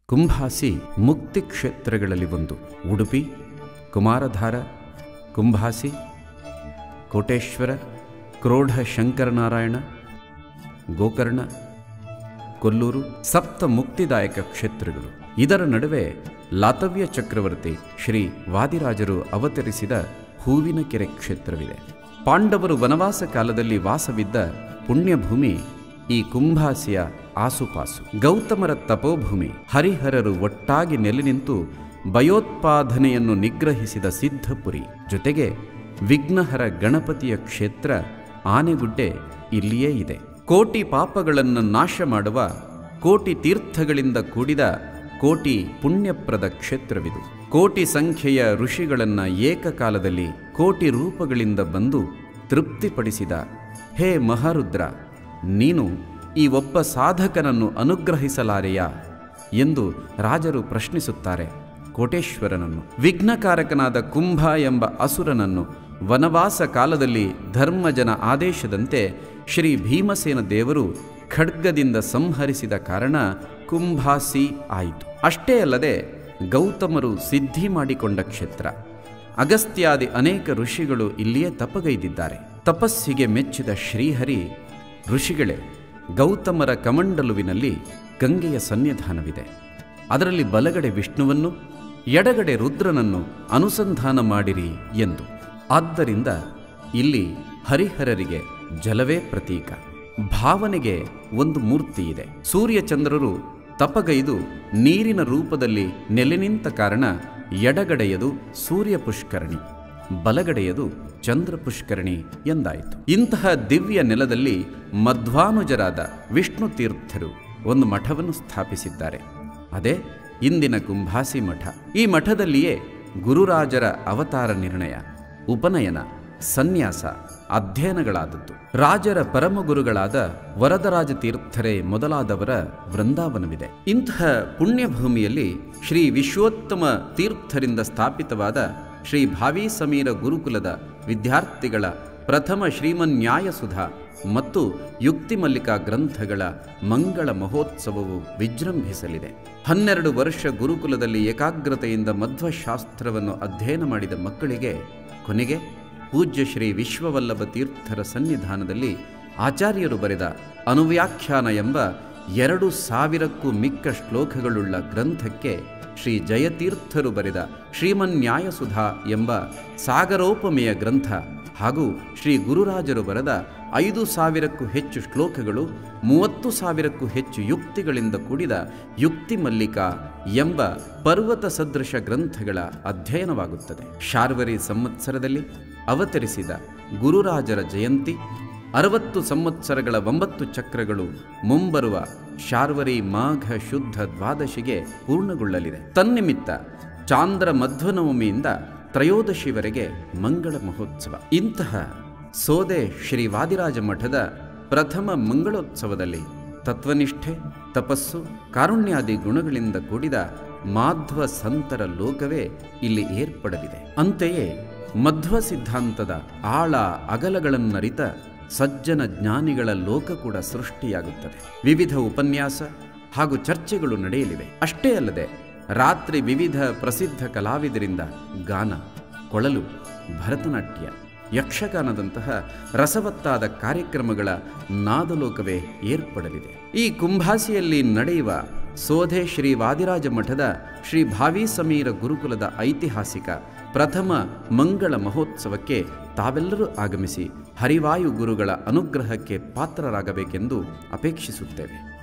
ಕುಂಭಾಸಿ ಮುಕ್ತಿ ಕ್ಷೇತ್ರಗಳಲ್ಲಿ ಒಂದು ಉಡುಪಿ ಕುಮಾರಧಾರ ಕುಂಭಾಸಿ ಕೋಟೇಶ್ವರ ಕ್ರೋಢ ಶಂಕರನಾರಾಯಣ ಗೋಕರ್ಣ ಕೊಲ್ಲೂರು ಸಪ್ತ ಮುಕ್ತಿದಾಯಕ ಕ್ಷೇತ್ರಗಳು ಇದರ ನಡುವೆ ಲಾತವ್ಯ ಚಕ್ರವರ್ತಿ ಶ್ರೀ ವಾದಿರಾಜರು ಅವತರಿಸಿದ ಹೂವಿನ ಕೆರೆ ಕ್ಷೇತ್ರವಿದೆ ಪಾಂಡವರು ವನವಾಸ ಕಾಲದಲ್ಲಿ ವಾಸವಿದ್ದ ಪುಣ್ಯಭೂಮಿ ಈ ಕುಂಭಾಸಿಯ ಆಸುಪಾಸು ಗೌತಮರ ತಪೋಭೂಮಿ ಹರಿಹರರು ಒಟ್ಟಾಗಿ ನೆಲೆ ನಿಂತು ಭಯೋತ್ಪಾದನೆಯನ್ನು ನಿಗ್ರಹಿಸಿದ ಸಿದ್ಧಪುರಿ ಜೊತೆಗೆ ವಿಘ್ನಹರ ಗಣಪತಿಯ ಕ್ಷೇತ್ರ ಆನೆಗುಡ್ಡೆ ಇಲ್ಲಿಯೇ ಇದೆ ಕೋಟಿ ಪಾಪಗಳನ್ನು ನಾಶ ಮಾಡುವ ಕೋಟಿ ತೀರ್ಥಗಳಿಂದ ಕೂಡಿದ ಕೋಟಿ ಪುಣ್ಯಪ್ರದ ಕ್ಷೇತ್ರವಿದು ಕೋಟಿ ಸಂಖ್ಯೆಯ ಋಷಿಗಳನ್ನು ಏಕಕಾಲದಲ್ಲಿ ಕೋಟಿ ರೂಪಗಳಿಂದ ಬಂದು ತೃಪ್ತಿಪಡಿಸಿದ ಹೇ ಮಹಾರುದ್ರ ನೀನು ಈ ಒಬ್ಬ ಸಾಧಕನನ್ನು ಅನುಗ್ರಹಿಸಲಾರೆಯಾ ಎಂದು ರಾಜರು ಪ್ರಶ್ನಿಸುತ್ತಾರೆ ಕೋಟೇಶ್ವರನನ್ನು ವಿಘ್ನಕಾರಕನಾದ ಕುಂಭ ಎಂಬ ಅಸುರನನ್ನು ವನವಾಸ ಕಾಲದಲ್ಲಿ ಧರ್ಮಜನ ಆದೇಶದಂತೆ ಶ್ರೀ ಭೀಮಸೇನ ದೇವರು ಖಡ್ಗದಿಂದ ಸಂಹರಿಸಿದ ಕಾರಣ ಕುಂಭಾಸಿ ಆಯಿತು ಅಷ್ಟೇ ಅಲ್ಲದೆ ಗೌತಮರು ಸಿದ್ಧಿ ಮಾಡಿಕೊಂಡ ಕ್ಷೇತ್ರ ಅಗಸ್ತ್ಯಾದಿ ಅನೇಕ ಋಷಿಗಳು ಇಲ್ಲಿಯೇ ತಪಗೈದಿದ್ದಾರೆ ತಪಸ್ಸಿಗೆ ಮೆಚ್ಚಿದ ಶ್ರೀಹರಿ ಋಷಿಗಳೇ ಗೌತಮರ ಕಮಂಡಲುವಿನಲ್ಲಿ ಗಂಗೆಯ ಸನ್ನಿಧಾನವಿದೆ ಅದರಲ್ಲಿ ಬಲಗಡೆ ವಿಷ್ಣುವನ್ನು ಎಡಗಡೆ ರುದ್ರನನ್ನು ಅನುಸಂಧಾನ ಮಾಡಿರಿ ಎಂದು ಆದ್ದರಿಂದ ಇಲ್ಲಿ ಹರಿಹರರಿಗೆ ಜಲವೇ ಪ್ರತೀಕ ಭಾವನೆಗೆ ಒಂದು ಮೂರ್ತಿ ಇದೆ ಸೂರ್ಯಚಂದ್ರರು ತಪಗೈದು ನೀರಿನ ರೂಪದಲ್ಲಿ ನೆಲೆ ನಿಂತ ಕಾರಣ ಎಡಗಡೆಯದು ಸೂರ್ಯ ಪುಷ್ಕರಣಿ ಬಲಗಡೆಯದು ಚಂದ್ರ ಪುಷ್ಕರಣಿ ಎಂದಾಯಿತು ಇಂತಹ ದಿವ್ಯ ನೆಲದಲ್ಲಿ ಮಧ್ವಾನುಜರಾದ ವಿಷ್ಣು ತೀರ್ಥರು ಒಂದು ಮಠವನ್ನು ಸ್ಥಾಪಿಸಿದ್ದಾರೆ ಅದೇ ಇಂದಿನ ಕುಂಭಾಸಿ ಮಠ ಈ ಮಠದಲ್ಲಿಯೇ ಗುರುರಾಜರ ಅವತಾರ ನಿರ್ಣಯ ಉಪನಯನ ಸನ್ಯಾಸ ಅಧ್ಯಯನಗಳಾದದ್ದು ರಾಜರ ಪರಮಗುರುಗಳಾದ ವರದರಾಜ ತೀರ್ಥರೇ ಮೊದಲಾದವರ ವೃಂದಾವನವಿದೆ ಇಂತಹ ಪುಣ್ಯಭೂಮಿಯಲ್ಲಿ ಶ್ರೀ ವಿಶ್ವೋತ್ತಮ ತೀರ್ಥರಿಂದ ಸ್ಥಾಪಿತವಾದ ಶ್ರೀ ಭಾವಿ ಸಮೀರ ಗುರುಕುಲದ ವಿದ್ಯಾರ್ಥಿಗಳ ಪ್ರಥಮ ಶ್ರೀಮನ್ಯಾಯಸುಧಾ ಮತ್ತು ಯುಕ್ತಿ ಮಲ್ಲಿಕಾ ಗ್ರಂಥಗಳ ಮಂಗಳ ಮಹೋತ್ಸವವು ವಿಜೃಂಭಿಸಲಿದೆ ಹನ್ನೆರಡು ವರ್ಷ ಗುರುಕುಲದಲ್ಲಿ ಏಕಾಗ್ರತೆಯಿಂದ ಮಧ್ವಶಾಸ್ತ್ರವನ್ನು ಅಧ್ಯಯನ ಮಾಡಿದ ಮಕ್ಕಳಿಗೆ ಕೊನೆಗೆ ಪೂಜ್ಯ ಶ್ರೀ ವಿಶ್ವವಲ್ಲಭ ತೀರ್ಥರ ಸನ್ನಿಧಾನದಲ್ಲಿ ಆಚಾರ್ಯರು ಬರೆದ ಅನುವ್ಯಾಖ್ಯಾನ ಎಂಬ ಎರಡು ಸಾವಿರಕ್ಕೂ ಮಿಕ್ಕ ಶ್ಲೋಕಗಳುಳ್ಳ ಗ್ರಂಥಕ್ಕೆ ಶ್ರೀ ಜಯತೀರ್ಥರು ಬರೆದ ಶ್ರೀಮನ್ಯಾಯಸುಧಾ ಎಂಬ ಸಾಗರೋಪಮೆಯ ಗ್ರಂಥ ಹಾಗೂ ಶ್ರೀ ಗುರುರಾಜರು ಬರೆದ ಐದು ಸಾವಿರಕ್ಕೂ ಹೆಚ್ಚು ಶ್ಲೋಕಗಳು ಮೂವತ್ತು ಸಾವಿರಕ್ಕೂ ಹೆಚ್ಚು ಯುಕ್ತಿಗಳಿಂದ ಕೂಡಿದ ಯುಕ್ತಿ ಮಲ್ಲಿಕಾ ಎಂಬ ಪರ್ವತ ಸದೃಶ ಗ್ರಂಥಗಳ ಅಧ್ಯಯನವಾಗುತ್ತದೆ ಶಾರ್ವರಿ ಸಂವತ್ಸರದಲ್ಲಿ ಅವತರಿಸಿದ ಗುರುರಾಜರ ಜಯಂತಿ ಅರವತ್ತು ಸಂವತ್ಸರಗಳ ಒಂಬತ್ತು ಚಕ್ರಗಳು ಮುಂಬರುವ ಶಾರ್ವರಿ ಮಾಘ ಶುದ್ಧ ದ್ವಾದಶಿಗೆ ಪೂರ್ಣಗೊಳ್ಳಲಿದೆ ತನ್ನಿಮಿತ್ತ ಚಾಂದ್ರ ಮಧ್ವನವಮಿಯಿಂದ ತ್ರಯೋದಶಿವರೆಗೆ ಮಂಗಳ ಮಹೋತ್ಸವ ಇಂತಹ ಸೋದೆ ಶ್ರೀ ವಾದಿರಾಜ ಮಠದ ಪ್ರಥಮ ಮಂಗಳೋತ್ಸವದಲ್ಲಿ ತತ್ವನಿಷ್ಠೆ ತಪಸ್ಸು ಕಾರುಣ್ಯಾದಿ ಗುಣಗಳಿಂದ ಕೂಡಿದ ಮಾಧ್ವ ಸಂತರ ಲೋಕವೇ ಇಲ್ಲಿ ಏರ್ಪಡಲಿದೆ ಅಂತೆಯೇ ಮಧ್ವ ಸಿದ್ಧಾಂತದ ಆಳ ಅಗಲಗಳನ್ನರಿತ ಸಜ್ಜನ ಜ್ಞಾನಿಗಳ ಲೋಕ ಕೂಡ ಸೃಷ್ಟಿಯಾಗುತ್ತದೆ ವಿವಿಧ ಉಪನ್ಯಾಸ ಹಾಗೂ ಚರ್ಚೆಗಳು ನಡೆಯಲಿವೆ ಅಷ್ಟೇ ಅಲ್ಲದೆ ರಾತ್ರಿ ವಿವಿಧ ಪ್ರಸಿದ್ಧ ಕಲಾವಿದರಿಂದ ಗಾನ ಕೊಳಲು ಭರತನಾಟ್ಯ ಯಕ್ಷಗಾನದಂತಹ ರಸವತ್ತಾದ ಕಾರ್ಯಕ್ರಮಗಳ ನಾದಲೋಕವೇ ಏರ್ಪಡಲಿದೆ ಈ ಕುಂಭಾಸಿಯಲ್ಲಿ ನಡೆಯುವ ಸೋಧೆ ಶ್ರೀ ವಾದಿರಾಜ ಮಠದ ಶ್ರೀ ಭಾವಿ ಸಮೀರ ಗುರುಕುಲದ ಐತಿಹಾಸಿಕ ಪ್ರಥಮ ಮಂಗಳ ಮಹೋತ್ಸವಕ್ಕೆ ತಾವೆಲ್ಲರೂ ಆಗಮಿಸಿ ಹರಿವಾಯು ಗುರುಗಳ ಅನುಗ್ರಹಕ್ಕೆ ಪಾತ್ರರಾಗಬೇಕೆಂದು ಅಪೇಕ್ಷಿಸುತ್ತೇವೆ